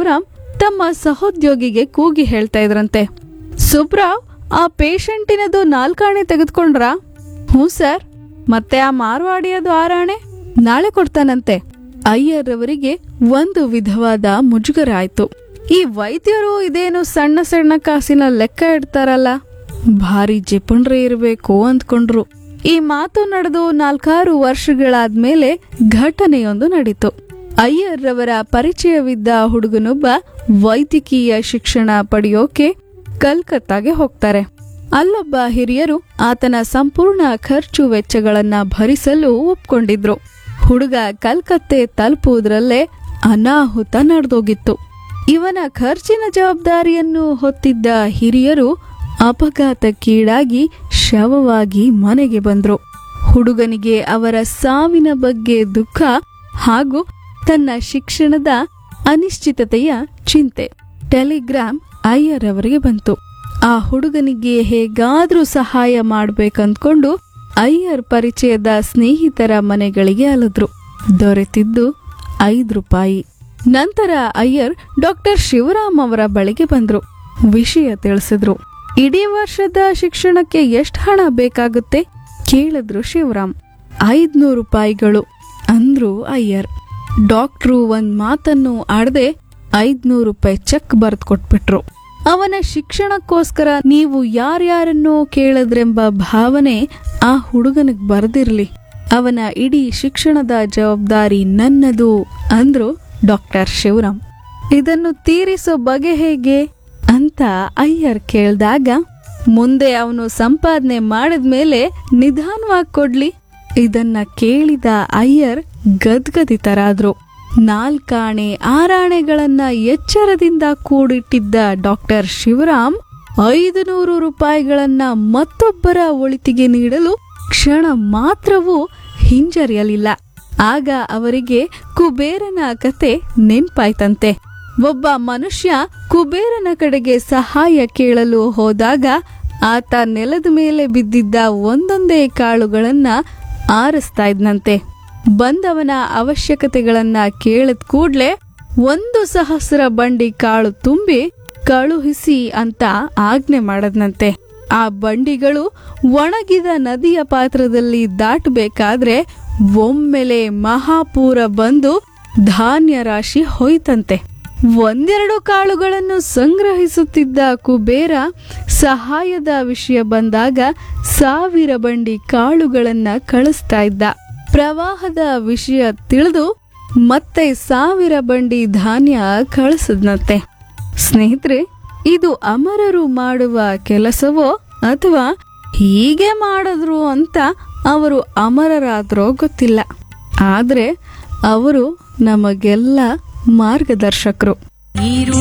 ಶಿವರಾಮ್ ತಮ್ಮ ಸಹೋದ್ಯೋಗಿಗೆ ಕೂಗಿ ಹೇಳ್ತಾ ಇದ್ರಂತೆ ಸುಬ್ರಾವ್ ಆ ಪೇಷಂಟಿನದು ನಾಲ್ಕಾಣೆ ತೆಗೆದುಕೊಂಡ್ರಾ ಹ್ಞೂ ಸರ್ ಮತ್ತೆ ಆ ಮಾರ್ವಾಡಿಯದು ಆರಾಣೆ ನಾಳೆ ಕೊಡ್ತಾನಂತೆ ಅಯ್ಯರ್ ಅವರಿಗೆ ಒಂದು ವಿಧವಾದ ಮುಜುಗರ ಆಯ್ತು ಈ ವೈದ್ಯರು ಇದೇನು ಸಣ್ಣ ಸಣ್ಣ ಕಾಸಿನ ಲೆಕ್ಕ ಇಡ್ತಾರಲ್ಲ ಭಾರಿ ಜಿಪುಣ್ರೆ ಇರಬೇಕು ಅಂದ್ಕೊಂಡ್ರು ಈ ಮಾತು ನಡೆದು ನಾಲ್ಕಾರು ವರ್ಷಗಳಾದ್ಮೇಲೆ ಘಟನೆಯೊಂದು ನಡೀತು ಅಯ್ಯರ್ ರವರ ಪರಿಚಯವಿದ್ದ ಹುಡುಗನೊಬ್ಬ ವೈದ್ಯಕೀಯ ಶಿಕ್ಷಣ ಪಡೆಯೋಕೆ ಕಲ್ಕತ್ತಾಗೆ ಹೋಗ್ತಾರೆ ಅಲ್ಲೊಬ್ಬ ಹಿರಿಯರು ಆತನ ಸಂಪೂರ್ಣ ಖರ್ಚು ವೆಚ್ಚಗಳನ್ನ ಭರಿಸಲು ಒಪ್ಕೊಂಡಿದ್ರು ಹುಡುಗ ಕಲ್ಕತ್ತೆ ತಲುಪುವುದರಲ್ಲೇ ಅನಾಹುತ ನಡೆದೋಗಿತ್ತು ಇವನ ಖರ್ಚಿನ ಜವಾಬ್ದಾರಿಯನ್ನು ಹೊತ್ತಿದ್ದ ಹಿರಿಯರು ಅಪಘಾತಕ್ಕೀಡಾಗಿ ಶವವಾಗಿ ಮನೆಗೆ ಬಂದ್ರು ಹುಡುಗನಿಗೆ ಅವರ ಸಾವಿನ ಬಗ್ಗೆ ದುಃಖ ಹಾಗೂ ತನ್ನ ಶಿಕ್ಷಣದ ಅನಿಶ್ಚಿತತೆಯ ಚಿಂತೆ ಟೆಲಿಗ್ರಾಮ್ ಅಯ್ಯರ್ ಅವರಿಗೆ ಬಂತು ಆ ಹುಡುಗನಿಗೆ ಹೇಗಾದ್ರೂ ಸಹಾಯ ಮಾಡ್ಬೇಕಂದ್ಕೊಂಡು ಅಯ್ಯರ್ ಪರಿಚಯದ ಸ್ನೇಹಿತರ ಮನೆಗಳಿಗೆ ಅಲದ್ರು ದೊರೆತಿದ್ದು ಐದು ರೂಪಾಯಿ ನಂತರ ಅಯ್ಯರ್ ಡಾಕ್ಟರ್ ಶಿವರಾಮ್ ಅವರ ಬಳಿಗೆ ಬಂದ್ರು ವಿಷಯ ತಿಳಿಸಿದ್ರು ಇಡೀ ವರ್ಷದ ಶಿಕ್ಷಣಕ್ಕೆ ಎಷ್ಟು ಹಣ ಬೇಕಾಗುತ್ತೆ ಕೇಳಿದ್ರು ಶಿವರಾಮ್ ಐದ್ನೂರು ರೂಪಾಯಿಗಳು ಅಂದ್ರು ಅಯ್ಯರ್ ಡಾಕ್ಟ್ರು ಒಂದ್ ಮಾತನ್ನು ಆಡದೆ ಐದ್ನೂರು ರೂಪಾಯಿ ಚೆಕ್ ಬರೆದು ಕೊಟ್ಬಿಟ್ರು ಅವನ ಶಿಕ್ಷಣಕ್ಕೋಸ್ಕರ ನೀವು ಯಾರ್ಯಾರನ್ನೋ ಕೇಳಿದ್ರೆಂಬ ಭಾವನೆ ಆ ಹುಡುಗನಿಗೆ ಬರೆದಿರ್ಲಿ ಅವನ ಇಡೀ ಶಿಕ್ಷಣದ ಜವಾಬ್ದಾರಿ ನನ್ನದು ಅಂದ್ರು ಡಾಕ್ಟರ್ ಶಿವರಾಮ್ ಇದನ್ನು ತೀರಿಸೋ ಬಗೆ ಹೇಗೆ ಅಂತ ಅಯ್ಯರ್ ಕೇಳ್ದಾಗ ಮುಂದೆ ಅವನು ಸಂಪಾದನೆ ಮಾಡಿದ್ಮೇಲೆ ನಿಧಾನವಾಗಿ ಕೊಡ್ಲಿ ಇದನ್ನ ಕೇಳಿದ ಅಯ್ಯರ್ ಗದ್ಗದಿತರಾದ್ರು ನಾಲ್ಕಾಣೆ ಆರಾಣೆಗಳನ್ನ ಎಚ್ಚರದಿಂದ ಕೂಡಿಟ್ಟಿದ್ದ ಡಾಕ್ಟರ್ ಶಿವರಾಮ್ ಐದು ನೂರು ರೂಪಾಯಿಗಳನ್ನ ಮತ್ತೊಬ್ಬರ ಒಳಿತಿಗೆ ನೀಡಲು ಕ್ಷಣ ಮಾತ್ರವೂ ಹಿಂಜರಿಯಲಿಲ್ಲ ಆಗ ಅವರಿಗೆ ಕುಬೇರನ ಕತೆ ನೆನ್ಪಾಯ್ತಂತೆ ಒಬ್ಬ ಮನುಷ್ಯ ಕುಬೇರನ ಕಡೆಗೆ ಸಹಾಯ ಕೇಳಲು ಹೋದಾಗ ಆತ ನೆಲದ ಮೇಲೆ ಬಿದ್ದಿದ್ದ ಒಂದೊಂದೇ ಕಾಳುಗಳನ್ನ ಆರಿಸ್ತಾ ಇದ್ನಂತೆ ಬಂದವನ ಅವಶ್ಯಕತೆಗಳನ್ನ ಕೇಳಿದ ಕೂಡ್ಲೆ ಒಂದು ಸಹಸ್ರ ಬಂಡಿ ಕಾಳು ತುಂಬಿ ಕಳುಹಿಸಿ ಅಂತ ಆಜ್ಞೆ ಮಾಡದ್ನಂತೆ ಆ ಬಂಡಿಗಳು ಒಣಗಿದ ನದಿಯ ಪಾತ್ರದಲ್ಲಿ ದಾಟಬೇಕಾದ್ರೆ ಒಮ್ಮೆಲೆ ಮಹಾಪೂರ ಬಂದು ಧಾನ್ಯ ರಾಶಿ ಹೋಯ್ತಂತೆ ಒಂದೆರಡು ಕಾಳುಗಳನ್ನು ಸಂಗ್ರಹಿಸುತ್ತಿದ್ದ ಕುಬೇರ ಸಹಾಯದ ವಿಷಯ ಬಂದಾಗ ಸಾವಿರ ಬಂಡಿ ಕಾಳುಗಳನ್ನ ಕಳಿಸ್ತಾ ಇದ್ದ ಪ್ರವಾಹದ ವಿಷಯ ತಿಳಿದು ಮತ್ತೆ ಸಾವಿರ ಬಂಡಿ ಧಾನ್ಯ ಕಳಿಸದ್ನಂತೆ ಸ್ನೇಹಿತರೆ ಇದು ಅಮರರು ಮಾಡುವ ಕೆಲಸವೋ ಅಥವಾ ಹೀಗೆ ಮಾಡಿದ್ರು ಅಂತ ಅವರು ಅಮರರಾದ್ರೋ ಗೊತ್ತಿಲ್ಲ ಆದ್ರೆ ಅವರು ನಮಗೆಲ್ಲ ಮಾರ್ಗದರ್ಶಕರು ನೀರು